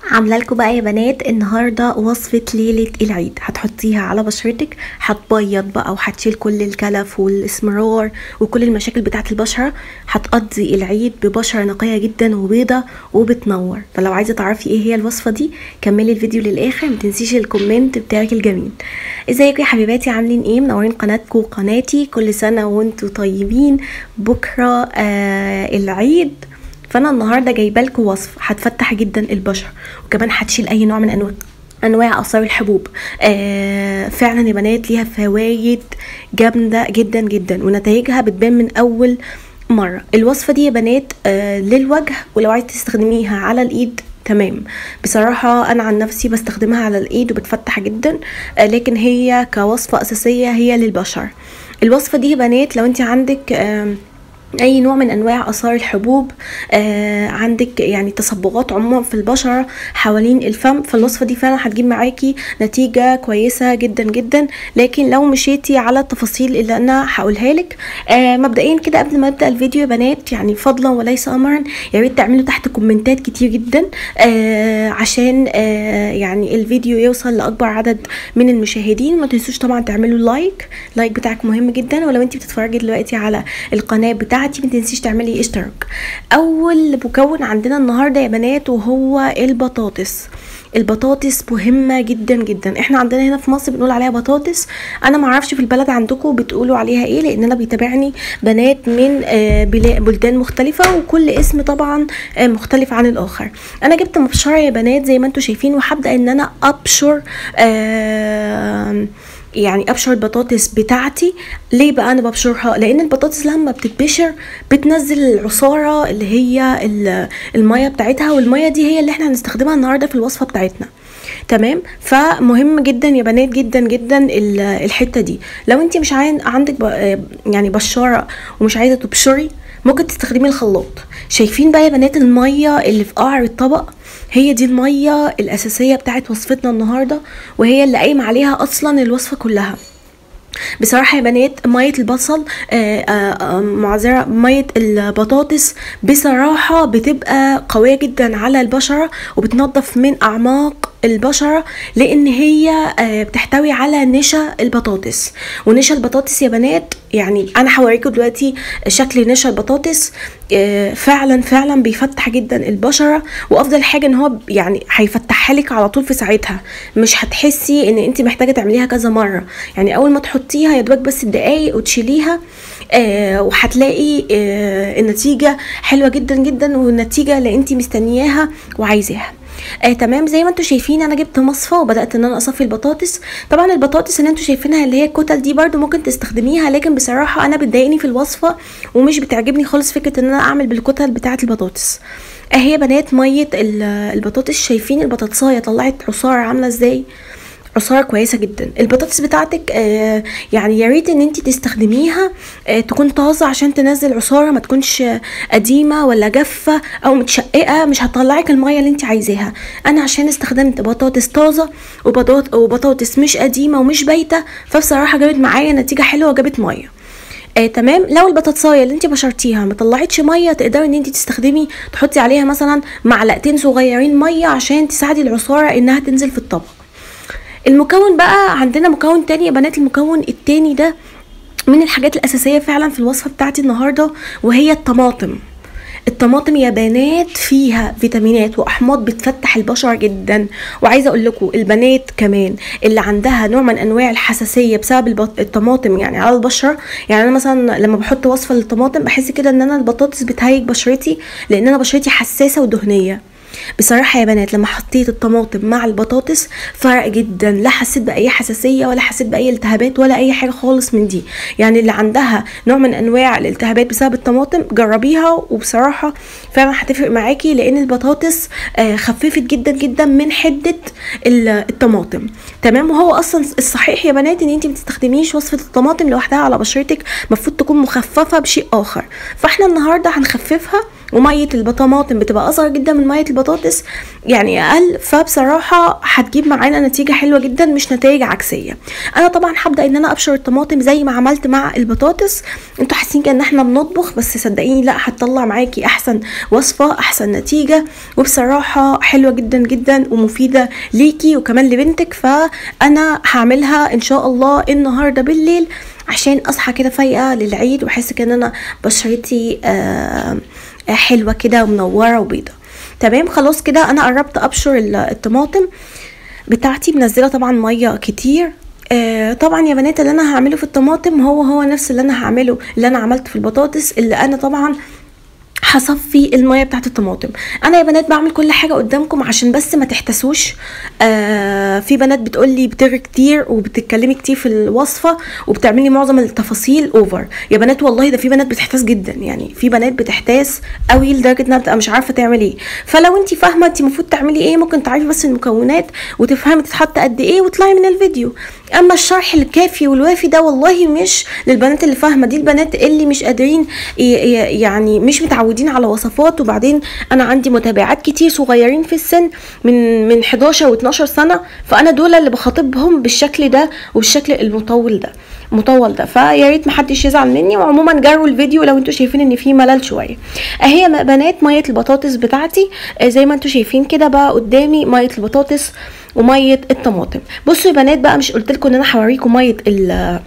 عامله لكم بقى يا بنات النهارده وصفه ليله العيد هتحطيها على بشرتك هتبيض بقى وهتشيل كل الكلف والاسمرار وكل المشاكل بتاعه البشره هتقضي العيد ببشره نقيه جدا وبيضه وبتنور فلو عايزه تعرفي ايه هي الوصفه دي كملي الفيديو للاخر متنسيش الكومنت بتاعك الجميل ازيكم يا حبيباتي عاملين ايه منورين قناتكم وقناتي كل سنه وانتم طيبين بكره آه العيد فانا النهارده جايبه لكم وصف هتفتح جدا البشره وكمان هتشيل اي نوع من انواع انواع اثار الحبوب آه فعلا يا بنات ليها فوائد جامده جدا جدا ونتائجها بتبان من اول مره الوصفه دي يا بنات آه للوجه ولو عايزه تستخدميها على الايد تمام بصراحة أنا عن نفسي بستخدمها على الإيد وبتفتح جدا آه لكن هي كوصفة أساسية هي للبشر الوصفة دي يا بنات لو أنت عندك آه اي نوع من انواع اثار الحبوب آه عندك يعني تصبغات عموما في البشره حوالين الفم فالوصفه دي فعلا هتجيب معاكي نتيجه كويسه جدا جدا لكن لو مشيتي على التفاصيل اللي انا هقولها لك آه مبدئيا كده قبل ما ابدا الفيديو يا بنات يعني فضلا وليس امرا يا ريت تعملوا تحت كومنتات كتير جدا آه عشان آه يعني الفيديو يوصل لاكبر عدد من المشاهدين ما تنسوش طبعا تعملوا لايك لايك بتاعك مهم جدا ولو انت بتتفرجي دلوقتي على القناه بتاعتي بتاعتي ما تنسيش تعملي اشتراك اول مكون عندنا النهارده يا بنات وهو البطاطس البطاطس مهمه جدا جدا احنا عندنا هنا في مصر بنقول عليها بطاطس انا ما اعرفش في البلد عندكم بتقولوا عليها ايه لان انا بيتابعني بنات من بلدان مختلفه وكل اسم طبعا مختلف عن الاخر انا جبت مبشره يا بنات زي ما انتم شايفين وهبدا ان انا ابشر آه يعني ابشر البطاطس بتاعتي ليه بقى انا ببشرها لان البطاطس لما بتتبشر بتنزل العصاره اللي هي الميه بتاعتها والميه دي هي اللي احنا هنستخدمها النهارده في الوصفه بتاعتنا تمام فمهم جدا يا بنات جدا جدا الحته دي لو انت مش عندك يعني بشاره ومش عايزه تبشري ممكن تستخدمي الخلاط شايفين بقى يا بنات الميه اللي في قعر الطبق هي دي الميه الاساسيه بتاعت وصفتنا النهارده وهي اللي قايم عليها اصلا الوصفه كلها بصراحه يا بنات ميه البصل معذره ميه البطاطس بصراحه بتبقى قويه جدا على البشره وبتنظف من اعماق البشرة لان هي بتحتوي على نشا البطاطس ونشا البطاطس يا بنات يعني انا هوريكم دلوقتي شكل نشا البطاطس فعلا فعلا بيفتح جدا البشرة وافضل حاجة ان هو يعني هيفتحها لك على طول في ساعتها مش هتحسي ان انت محتاجة تعمليها كذا مرة يعني اول ما تحطيها يا دوبك بس الدقايق وتشيليها آه وهتلاقي آه النتيجة حلوة جدا جدا والنتيجة اللي انت مستنياها وعايزاها آه تمام زي ما انتم شايفين انا جبت مصفى وبدات ان انا اصفي البطاطس طبعا البطاطس اللي انتم شايفينها اللي هي الكتل دي برده ممكن تستخدميها لكن بصراحه انا بتضايقني في الوصفه ومش بتعجبني خالص فكره ان انا اعمل بالكتل بتاعه البطاطس اهي يا بنات ميه البطاطس شايفين البطاطسايه طلعت عصاره عامله ازاي عصاره كويسه جدا البطاطس بتاعتك آه يعني يا ريت ان انت تستخدميها آه تكون طازه عشان تنزل عصاره ما تكونش قديمه ولا جافه او متشققه مش هتطلعك الميه اللي انت عايزاها انا عشان استخدمت بطاطس طازه وبطاطس, وبطاطس مش قديمه ومش بايته فبصراحه جابت معايا نتيجه حلوه وجابت ميه آه تمام لو البطاطسايه اللي انت بشرتيها ما طلعتش ميه تقدري ان انت تستخدمي تحطي عليها مثلا معلقتين صغيرين ميه عشان تساعدي العصاره انها تنزل في الطبق المكون بقى عندنا مكون تاني يا بنات المكون التاني ده من الحاجات الأساسية فعلا في الوصفة بتاعتي النهاردة وهي الطماطم الطماطم يا بنات فيها فيتامينات واحماض بتفتح البشره جدا وعايزه اقول لكم البنات كمان اللي عندها نوع من انواع الحساسيه بسبب الطماطم يعني على البشره يعني انا مثلا لما بحط وصفه للطماطم بحس كده ان انا البطاطس بتهيج بشرتي لان انا بشرتي حساسه ودهنيه بصراحة يا بنات لما حطيت الطماطم مع البطاطس فرق جدا لا حسيت بأي حساسية ولا حسيت بأي التهابات ولا أي حاجة خالص من دي يعني اللي عندها نوع من أنواع الالتهابات بسبب الطماطم جربيها وبصراحة فعلا هتفرق معاكي لأن البطاطس خففت جدا جدا من حدة الطماطم تمام وهو أصلا الصحيح يا بنات إن أنت ما تستخدميش وصفة الطماطم لوحدها على بشرتك المفروض تكون مخففة بشيء آخر فاحنا النهاردة هنخففها ومية الطماطم بتبقى أصغر جدا من مية البطاطس يعني اقل فبصراحه هتجيب معانا نتيجه حلوه جدا مش نتائج عكسيه انا طبعا هبدا ان انا ابشر الطماطم زي ما عملت مع البطاطس انتوا حاسين كان احنا بنطبخ بس صدقيني لا هتطلع معاكي احسن وصفه احسن نتيجه وبصراحه حلوه جدا جدا ومفيده ليكي وكمان لبنتك فانا هعملها ان شاء الله النهارده بالليل عشان اصحى كده فايقه للعيد واحس كده ان انا بشرتي آه حلوه كده ومنوره وبيضه تمام خلاص كده انا قربت ابشر الطماطم بتاعتي منزله طبعا ميه كتير آه طبعا يا بنات اللي انا هعمله في الطماطم هو هو نفس اللي انا هعمله اللي انا عملته في البطاطس اللي انا طبعا هصفي الميه بتاعت الطماطم انا يا بنات بعمل كل حاجه قدامكم عشان بس ما تحتسوش آه في بنات بتقول لي بتغي كتير وبتتكلمي كتير في الوصفه وبتعملي معظم التفاصيل اوفر يا بنات والله ده في بنات بتحتاس جدا يعني في بنات بتحتاس قوي لدرجه انها بتبقى مش عارفه تعمل ايه فلو انت فاهمه انت المفروض تعملي ايه ممكن تعرفي بس المكونات وتفهمي تتحط قد ايه وتطلعي من الفيديو اما الشرح الكافي والوافي ده والله مش للبنات اللي فاهمه دي البنات اللي مش قادرين يعني مش متعودين على وصفات وبعدين انا عندي متابعات كتير صغيرين في السن من من 11 و12 سنه فانا دول اللي بخاطبهم بالشكل ده والشكل المطول ده مطول ده فيا ريت محدش يزعل مني وعموما جروا الفيديو لو انتوا شايفين ان في ملل شويه اهي بنات ميه البطاطس بتاعتي زي ما انتوا شايفين كده بقى قدامي ميه البطاطس وميه الطماطم بصوا يا بنات بقى مش قلت لكم ان انا هوريكم ميه ال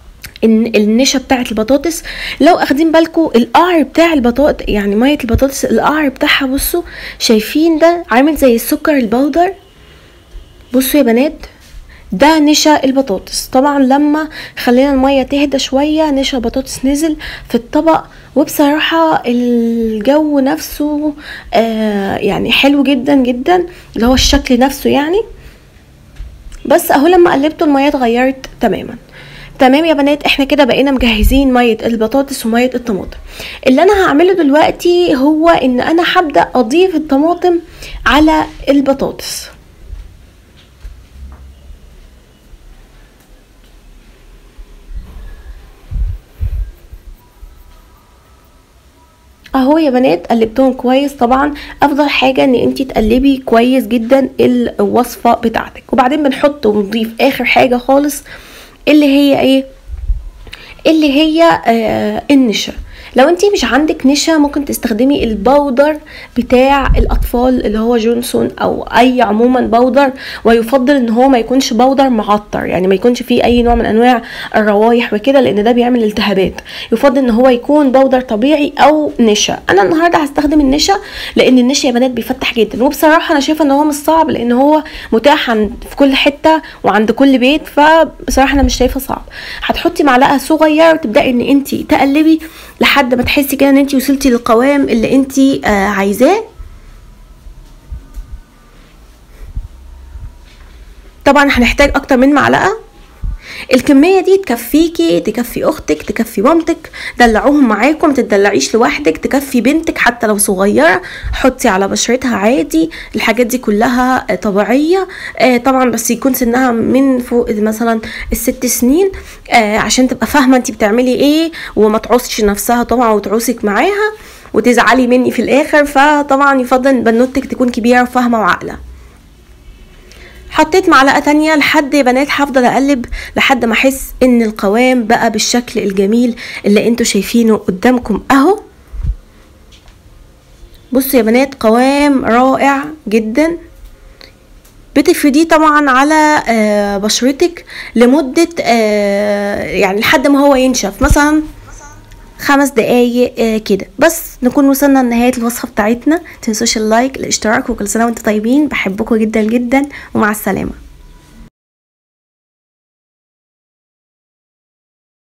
النشا بتاعه البطاطس لو اخدين بالكم القعر بتاع البطاطس يعني ميه البطاطس القعر بتاعها بصوا شايفين ده عامل زي السكر البودر بصوا يا بنات ده نشا البطاطس طبعا لما خلينا الميه تهدى شويه نشا البطاطس نزل في الطبق وبصراحه الجو نفسه آه يعني حلو جدا جدا اللي هو الشكل نفسه يعني بس اهو لما قلبته الميه اتغيرت تماما تمام يا بنات احنا كده بقينا مجهزين ميه البطاطس وميه الطماطم اللي انا هعمله دلوقتي هو ان انا هبدا اضيف الطماطم على البطاطس اهو يا بنات قلبتهم كويس طبعا افضل حاجه ان انت تقلبي كويس جدا الوصفه بتاعتك وبعدين بنحط ونضيف اخر حاجه خالص اللي هي ايه اللي هي آه النشا لو انت مش عندك نشا ممكن تستخدمي البودر بتاع الاطفال اللي هو جونسون او اي عموما بودر ويفضل ان هو ما يكونش بودر معطر يعني ما يكونش فيه اي نوع من انواع الروايح وكده لان ده بيعمل التهابات يفضل ان هو يكون بودر طبيعي او نشا انا النهارده هستخدم النشا لان النشا يا بنات بيفتح جدا وبصراحه انا شايفه ان هو مش صعب لان هو متاح عند في كل حته وعند كل بيت فبصراحه انا مش شايفه صعب هتحطي معلقه صغيره وتبداي ان انت تقلبي لحد ما تحسي كده ان انت وصلتي للقوام اللي انت آه عايزاه طبعا هنحتاج اكتر من معلقه الكمية دي تكفيكي تكفي اختك تكفي مامتك دلعوهم معاكم تدلعيش لوحدك تكفي بنتك حتى لو صغيرة حطي على بشرتها عادي الحاجات دي كلها طبيعية آه طبعا بس يكون سنها من فوق مثلا الست سنين آه عشان تبقى فاهمة انت بتعملي ايه وما تعوصش نفسها طبعا وتعوصك معاها وتزعلي مني في الاخر فطبعا يفضل بنوتك تكون كبيرة وفاهمة وعاقلة حطيت معلقه تانية لحد يا بنات هفضل اقلب لحد ما احس ان القوام بقى بالشكل الجميل اللي انتوا شايفينه قدامكم اهو بصوا يا بنات قوام رائع جدا بتفرديه طبعا على بشرتك لمدة يعني لحد ما هو ينشف مثلا خمس دقايق آه كده بس نكون وصلنا لنهايه الوصفه بتاعتنا تنسوش اللايك الاشتراك وكل سنه وانتم طيبين بحبكم جدا جدا ومع السلامه